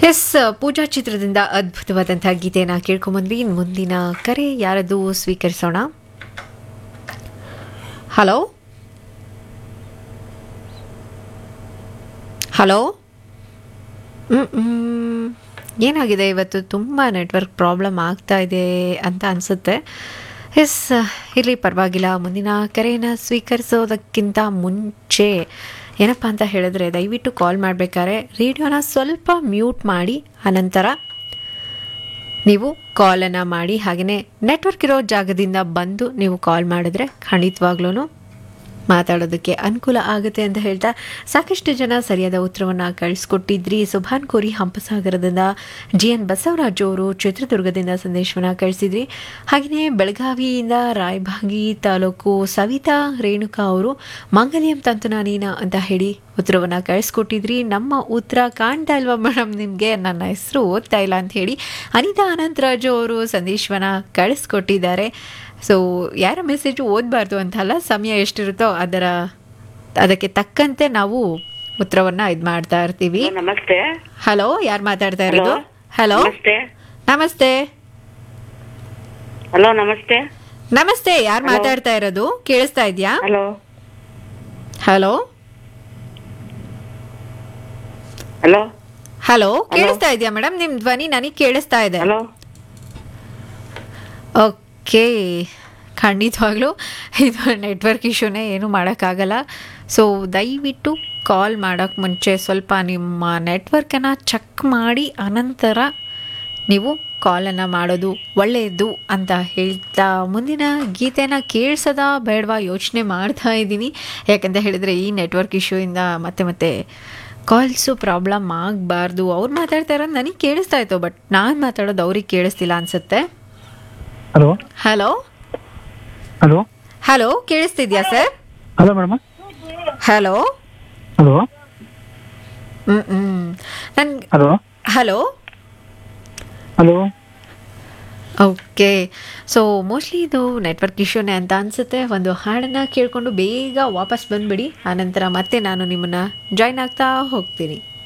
S ಪೂಜಾ ಚಿತ್ರದಿಂದ ಅದ್ಭುತವಾದಂತಹ ಗೀತೆಯನ್ನ ಕೇಳ್ಕೊಂಬಂದ್ವಿ ಇನ್ನು ಮುಂದಿನ ಕರೆ ಯಾರದು ಸ್ವೀಕರಿಸೋಣ ಹಲೋ ಹಲೋ ಏನಾಗಿದೆ ಇವತ್ತು ತುಂಬ ನೆಟ್ವರ್ಕ್ ಪ್ರಾಬ್ಲಮ್ ಆಗ್ತಾ ಇದೆ ಅಂತ ಅನಿಸುತ್ತೆ ಎಸ್ ಇರಲಿ ಪರವಾಗಿಲ್ಲ ಮುಂದಿನ ಕರೆಯನ್ನು ಸ್ವೀಕರಿಸೋದಕ್ಕಿಂತ ಮುಂಚೆ ಏನಪ್ಪ ಅಂತ ಹೇಳಿದ್ರೆ ದಯವಿಟ್ಟು ಕಾಲ್ ಮಾಡಬೇಕಾದ್ರೆ ರೇಡಿಯೋನ ಸ್ವಲ್ಪ ಮ್ಯೂಟ್ ಮಾಡಿ ಆನಂತರ ನೀವು ಕಾಲನ್ನು ಮಾಡಿ ಹಾಗೆಯೇ ನೆಟ್ವರ್ಕ್ ಇರೋ ಜಾಗದಿಂದ ಬಂದು ನೀವು ಕಾಲ್ ಮಾಡಿದ್ರೆ ಖಂಡಿತವಾಗ್ಲೂ ಮಾತಾಡೋದಕ್ಕೆ ಅನುಕೂಲ ಆಗುತ್ತೆ ಅಂತ ಹೇಳ್ತಾ ಸಾಕಷ್ಟು ಜನ ಸರಿಯಾದ ಉತ್ತರವನ್ನು ಕಳಿಸ್ಕೊಟ್ಟಿದ್ರಿ ಸುಭಾನ್ ಕೋರಿ ಹಂಪಸಾಗರದಿಂದ ಜಿ ಎನ್ ಬಸವರಾಜು ಅವರು ಚಿತ್ರದುರ್ಗದಿಂದ ಸಂದೇಶವನ್ನು ಕಳಿಸಿದ್ರಿ ಹಾಗೆಯೇ ಬೆಳಗಾವಿಯಿಂದ ರಾಯಭಾಗಿ ತಾಲೂಕು ಸವಿತಾ ರೇಣುಕಾ ಅವರು ಮಂಗಲ್ಯಂ ತಂತುನಾನೀನ ಅಂತ ಹೇಳಿ ಉತ್ತರವನ್ನು ಕಳಿಸ್ಕೊಟ್ಟಿದ್ರಿ ನಮ್ಮ ಉತ್ತರ ಕಾಣ್ತಾ ಇಲ್ವಾ ಮೇಡಮ್ ನಿಮಗೆ ನನ್ನ ಹೆಸರು ಓದ್ತಾ ಇಲ್ಲ ಅಂತ ಹೇಳಿ ಅನಿತಾ ಅನಂತರಾಜು ಅವರು ಸಂದೇಶವನ್ನು ಕಳಿಸ್ಕೊಟ್ಟಿದ್ದಾರೆ ಸೊ ಯಾರ ಮೆಸೇಜು ಓದಬಾರ್ದು ಅಂತಲ್ಲ ಸಮಯ ಎಷ್ಟಿರುತ್ತೋ ಅದರ ಅದಕ್ಕೆ ತಕ್ಕಂತೆ ನಾವು ಉತ್ತರವನ್ನು ಇದು ಮಾಡ್ತಾ ಇರ್ತೀವಿ ಹಲೋ, ನಮಸ್ತೆ ಹಲೋ ಯಾರು ಮಾತಾಡ್ತಾ ಇರೋದು ಹಲೋ ನಮಸ್ತೆ ನಮಸ್ತೆ ಹಲೋ ನಮಸ್ತೆ ನಮಸ್ತೆ ಯಾರು ಮಾತಾಡ್ತಾ ಇರೋದು ಕೇಳಿಸ್ತಾ ಇದೆಯಾ ಹಲೋ ಹಲೋ ಹಲೋ ಹಲೋ ಕೇಳಿಸ್ತಾ ಇದೆಯಾ ಮೇಡಮ್ ನಿಮ್ಮ ಧ್ವನಿ ನನಗೆ ಕೇಳಿಸ್ತಾ ಇದೆ ಹಲೋ ಓಕೆ ಖಂಡಿತವಾಗ್ಲೂ ಇದು ನೆಟ್ವರ್ಕ್ ಇಶ್ಯೂನೇ ಏನು ಮಾಡೋಕ್ಕಾಗಲ್ಲ ಸೊ ದಯವಿಟ್ಟು ಕಾಲ್ ಮಾಡೋಕ್ಕೆ ಮುಂಚೆ ಸ್ವಲ್ಪ ನಿಮ್ಮ ನೆಟ್ವರ್ಕನ್ನು ಚೆಕ್ ಮಾಡಿ ಅನಂತರ ನೀವು ಕಾಲನ್ನು ಮಾಡೋದು ಒಳ್ಳೆಯದು ಅಂತ ಹೇಳ್ತಾ ಮುಂದಿನ ಗೀತೆನ ಕೇಳಿಸದ ಬೇಡವಾ ಯೋಚನೆ ಮಾಡ್ತಾ ಇದ್ದೀನಿ ಯಾಕಂತ ಹೇಳಿದರೆ ಈ ನೆಟ್ವರ್ಕ್ ಇಶ್ಯೂಯಿಂದ ಮತ್ತೆ ಮತ್ತೆ ಕಾಲ್ಸು ಪ್ರಾಬ್ಲಮ್ ಆಗಬಾರ್ದು ಅವ್ರು ಮಾತಾಡ್ತಾ ಇರೋದು ನನಗೆ ಕೇಳಿಸ್ತಾ ಇತ್ತು ಬಟ್ ನಾನು ಮಾತಾಡೋದು ಅವ್ರಿಗೆ ಕೇಳಿಸ್ತಿಲ್ಲ ಅನಿಸುತ್ತೆ ಹಲೋ ಹಲೋ ಹಲೋ ಹಲೋ ಕೇಳಿಸ್ತಿದ್ಯಾ sir hello madam hello hello hmm hmm ನನ್ hello hello hello okay so mostly ಇದು ನೆಟ್ವರ್ಕ್ ಇಶ್ಯೂನೇ ಅಂತ ಅನಿಸುತ್ತೆ ಒಂದು ಹಾಡನ್ನು ಕೇಳಿಕೊಂಡು ಬೇಗ ವಾಪಸ್ ಬಂದುಬಿಡಿ ಆನಂತರ ಮತ್ತೆ ನಾನು ನಿಮ್ಮನ್ನು ಜಾಯ್ನ್ ಆಗ್ತಾ ಹೋಗ್ತೀನಿ